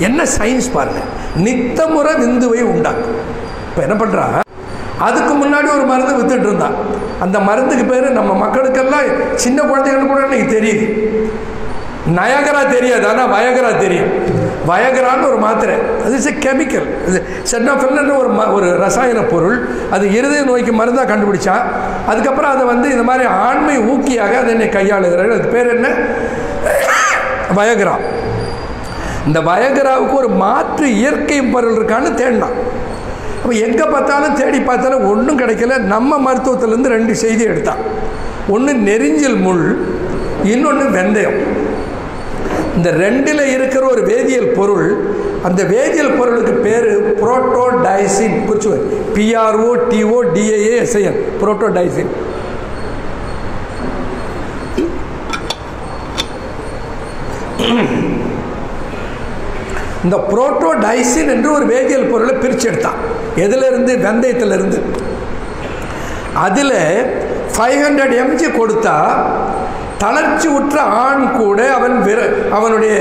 என்ன சயின்ஸ் பாருங்க நித்தமுறை விந்துவை உண்டாக்கும் இப்போ என்ன பண்ணுறா அதுக்கு முன்னாடி ஒரு மருந்து வித்துட்டு இருந்தான் அந்த மருந்துக்கு பேர் நம்ம மக்களுக்கெல்லாம் சின்ன குழந்தைகளுக்கு கூட இன்னைக்கு தெரியுது நயகரா தெரியாது ஆனால் வயகரா தெரியும் வயகரான்னு ஒரு மாத்திரை அது இஸ் கெமிக்கல் இது சென்னாஃபில்னு ஒரு ம ஒரு ரசாயன பொருள் அது இருதய நோய்க்கு மருந்தாக கண்டுபிடிச்சான் அதுக்கப்புறம் அதை வந்து இந்த மாதிரி ஆண்மை ஊக்கியாக அதை என்னை கையாளுகிறார்கள் அதுக்கு பேர் என்ன வயகரா இந்த வயகராவுக்கு ஒரு மாற்று இயற்கை பொருள் இருக்கான்னு தேடினான் அப்போ எங்கே பார்த்தாலும் தேடி பார்த்தாலும் ஒன்றும் கிடைக்கல நம்ம மருத்துவத்திலேருந்து ரெண்டு செய்தி எடுத்தான் ஒன்று நெரிஞ்சல் முள் இன்னொன்று வெந்தயம் இந்த ரெண்டில் இருக்கிற ஒரு வேதியியல் பொருள் அந்த வேதியியல் பொருளுக்கு பேர் புரோட்டோடைசின் குறிச்சு பிஆர்ஓ டிஓ டிஏஏ எஸ்ஐஎன் புரோட்டோடைசின் இந்த புரோட்டோடைசின் என்று ஒரு வேதியியல் பொருளை பிரித்து எடுத்தான் எதிலிருந்து வெந்தயத்திலிருந்து அதில் ஃபைவ் ஹண்ட்ரட் எம்ஜி கொடுத்தா தளர்ச்சி உற்ற ஆண் கூட அவன் விர அவனுடைய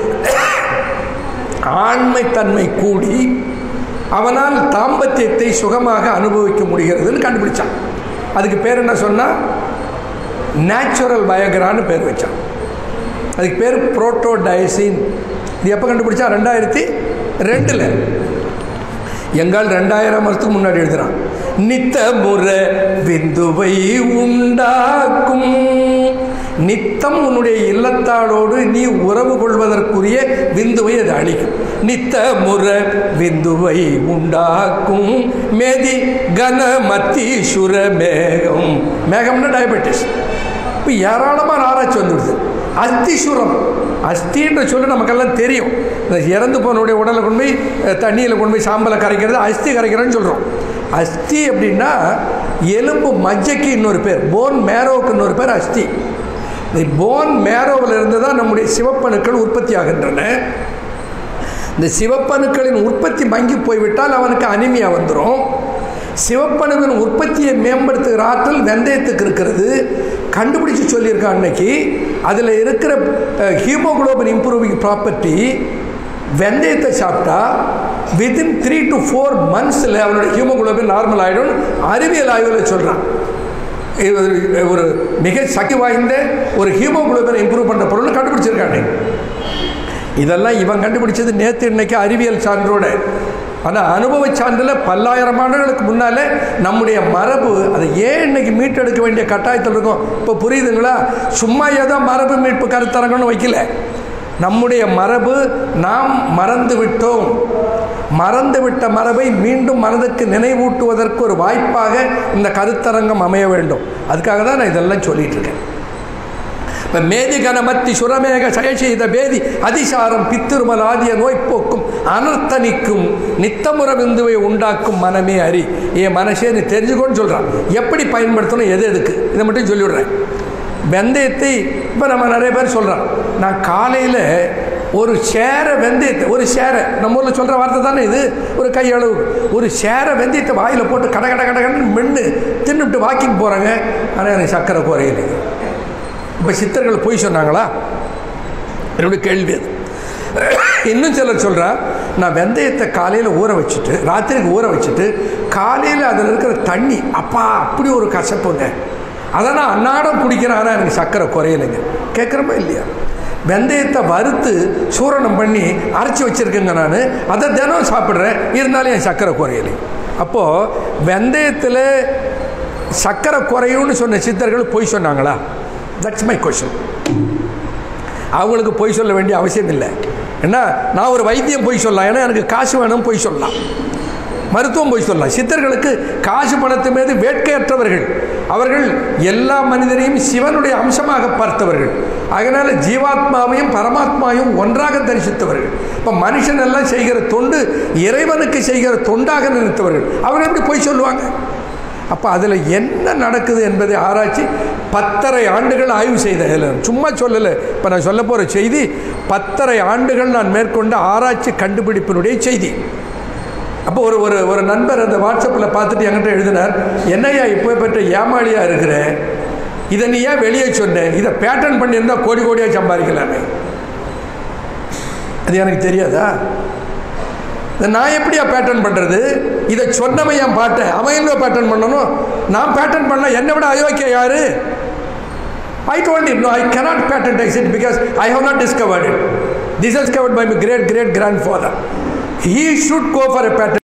ஆண்மைத்தன்மை கூடி அவனால் தாம்பத்தியத்தை சுகமாக அனுபவிக்க முடிகிறதுன்னு கண்டுபிடிச்சான் அதுக்கு பேர் என்ன சொன்னால் நேச்சுரல் பயகரான்னு பேர் வச்சான் அதுக்கு பேர் புரோட்டோடைசின் இது எப்போ கண்டுபிடிச்சா ரெண்டாயிரத்தி ரெண்டில் எங்கால் ரெண்டாயிரம் வருஷத்துக்கு முன்னாடி எழுதுறான் நித்த முறை விந்துவை உண்டாக்கும் நித்தம் உன்னுடைய இல்லத்தாளோடு நீ உறவு கொள்வதற்குரிய விந்துவை அது அளிக்கும் நித்த முறை விந்துவை உண்டாக்கும் மேதி கன மத்தீசுர மேகம் மேகம்னா டயபெட்டிஸ் இப்போ ஏராளமான ஆராய்ச்சி வந்துடுது அஸ்திசுரம் அஸ்தின்ற சொல்லு நமக்கெல்லாம் தெரியும் இந்த இறந்து போனவுடைய உடலை கொண்டு போய் தண்ணியில் கொண்டு போய் சாம்பலை கரைக்கிறது அஸ்தி கரைக்கிறேன்னு சொல்கிறோம் அஸ்தி அப்படின்னா எலும்பு மஜ்ஜைக்கு இன்னொரு பேர் போன் மேரோவுக்கு இன்னொரு பேர் அஸ்தி இந்த போன் மேரோவில் இருந்து தான் நம்முடைய சிவப்பணுக்கள் உற்பத்தி ஆகின்றன இந்த சிவப்பணுக்களின் உற்பத்தி மங்கி போய்விட்டால் அவனுக்கு அனிமியா வந்துடும் சிவப்பணுவின் உற்பத்தியை மேம்படுத்துகிற ஆற்றல் வெந்தயத்துக்கு இருக்கிறது கண்டுபிடிச்சு சொல்லியிருக்கான் அன்னைக்கு அதில் இருக்கிற ஹீமோகுளோபின் இம்ப்ரூவிங் ப்ராப்பர்ட்டி வெந்தயத்தை சாப்பிட்டா வித்தின் த்ரீ டு ஃபோர் மந்த்ஸில் அவனோட ஹீமோகுளோபின் நார்மல் ஆகிடும் அறிவியல் ஆய்வில் சொல்கிறான் இது ஒரு மிக சக்தி வாய்ந்த ஒரு ஹீமோகுளோபின் இம்ப்ரூவ் பண்ணுற பொருள் கண்டுபிடிச்சிருக்காங்க இதெல்லாம் இவன் கண்டுபிடிச்சது நேற்று இன்னைக்கு அறிவியல் சான்றோட ஆனால் அனுபவ சான்றில் பல்லாயிரம் ஆண்டுகளுக்கு முன்னால் நம்முடைய மரபு அதை ஏன் இன்னைக்கு மீட்டெடுக்க வேண்டிய கட்டாயத்தில் இருக்கும் இப்போ புரியுதுங்களா சும்மா ஏதோ மரபு மீட்பு கருத்தரங்கன்னு வைக்கல நம்முடைய மரபு நாம் மறந்து விட்டோம் மறந்து விட்ட மரபை மீண்டும் மனதுக்கு நினைவூட்டுவதற்கு ஒரு வாய்ப்பாக இந்த கருத்தரங்கம் அமைய வேண்டும் அதுக்காக தான் நான் இதெல்லாம் சொல்லிட்டு இருக்கேன் இப்போ மேதி கனமத்தி சுரமேக சயசெய்த பேதி அதிசாரம் பித்திருமல் ஆதிய நோய்ப்போக்கும் அனர்த்தனிக்கும் நித்தமுற விந்துவை உண்டாக்கும் மனமே அறி என் மனசே நீ தெரிஞ்சுக்கோன்னு சொல்கிறான் எப்படி பயன்படுத்தணும் எது எதுக்கு இதை மட்டும் சொல்லிவிடுறேன் வெந்தயத்தை இப்போ நம்ம நிறைய பேர் சொல்கிறோம் நான் காலையில் ஒரு சேர வெந்தயத்தை ஒரு சேரை நம்ம ஊரில் சொல்கிற வார்த்தை தானே இது ஒரு கையளவு ஒரு சேர வெந்தயத்தை வாயில் போட்டு கட கட கட கடன்னு மென்று தின்னுட்டு வாக்கிங் போகிறாங்க ஆனால் எனக்கு சக்கரை குறையில இப்போ சித்தர்கள் போய் சொன்னாங்களா என்னுடைய கேள்வி அது இன்னும் சிலர் சொல்கிறா நான் வெந்தயத்தை காலையில் ஊற வச்சுட்டு ராத்திரிக்கு ஊற வச்சுட்டு காலையில் அதில் இருக்கிற தண்ணி அப்பா அப்படி ஒரு கசப்புங்க அதை நான் அன்னாடம் குடிக்கிறேன் ஆனால் எனக்கு சக்கரை குறையலைங்க கேட்குறப்ப இல்லையா வெந்தயத்தை வறுத்து சூரணம் பண்ணி அரைச்சி வச்சுருக்கேங்க நான் அதை தினம் சாப்பிட்றேன் இருந்தாலும் என் சக்கரை குறையலை அப்போது வெந்தயத்தில் சக்கரை குறையும்னு சொன்ன சித்தர்கள் பொய் சொன்னாங்களா தட்ஸ் மை கொஷின் அவங்களுக்கு பொய் சொல்ல வேண்டிய அவசியம் இல்லை ஏன்னா நான் ஒரு வைத்தியம் பொய் சொல்லலாம் ஏன்னா எனக்கு காசு வேணும் பொய் சொல்லலாம் மருத்துவம் போய் சொல்லலாம் சித்தர்களுக்கு காசு பணத்து மீது வேட்கையற்றவர்கள் அவர்கள் எல்லா மனிதரையும் சிவனுடைய அம்சமாக பார்த்தவர்கள் அதனால் ஜீவாத்மாவையும் பரமாத்மாவையும் ஒன்றாக தரிசித்தவர்கள் இப்போ மனுஷன் எல்லாம் செய்கிற தொண்டு இறைவனுக்கு செய்கிற தொண்டாக நினைத்தவர்கள் அவங்க எப்படி போய் சொல்லுவாங்க அப்போ அதில் என்ன நடக்குது என்பதை ஆராய்ச்சி பத்தரை ஆண்டுகள் ஆய்வு செய்த சும்மா சொல்லலை இப்போ நான் சொல்ல போகிற செய்தி பத்தரை ஆண்டுகள் நான் மேற்கொண்ட ஆராய்ச்சி கண்டுபிடிப்பினுடைய செய்தி அப்போ ஒரு ஒரு ஒரு நண்பர் அந்த வாட்ஸ்அப்பில் பார்த்துட்டு என்கிட்ட எழுதினார் என்னையா இப்போ பெற்ற ஏமாளியாக இருக்கிற இதை நீ ஏன் வெளியே சொன்ன இதை பேட்டர்ன் பண்ணியிருந்தால் கோடி கோடியாக சம்பாதிக்கலாமே அது எனக்கு தெரியாதா இதை நான் எப்படியா பேட்டர்ன் பண்ணுறது இதை சொன்னவன் என் பாட்டை அவன் என்ன பேட்டர்ன் பண்ணணும் நான் பேட்டர்ன் பண்ண என்னை விட அயோக்கிய யாரு I told him, no, I cannot patentex it because I have not discovered it. This is discovered by my great great grandfather. He should go for a patent.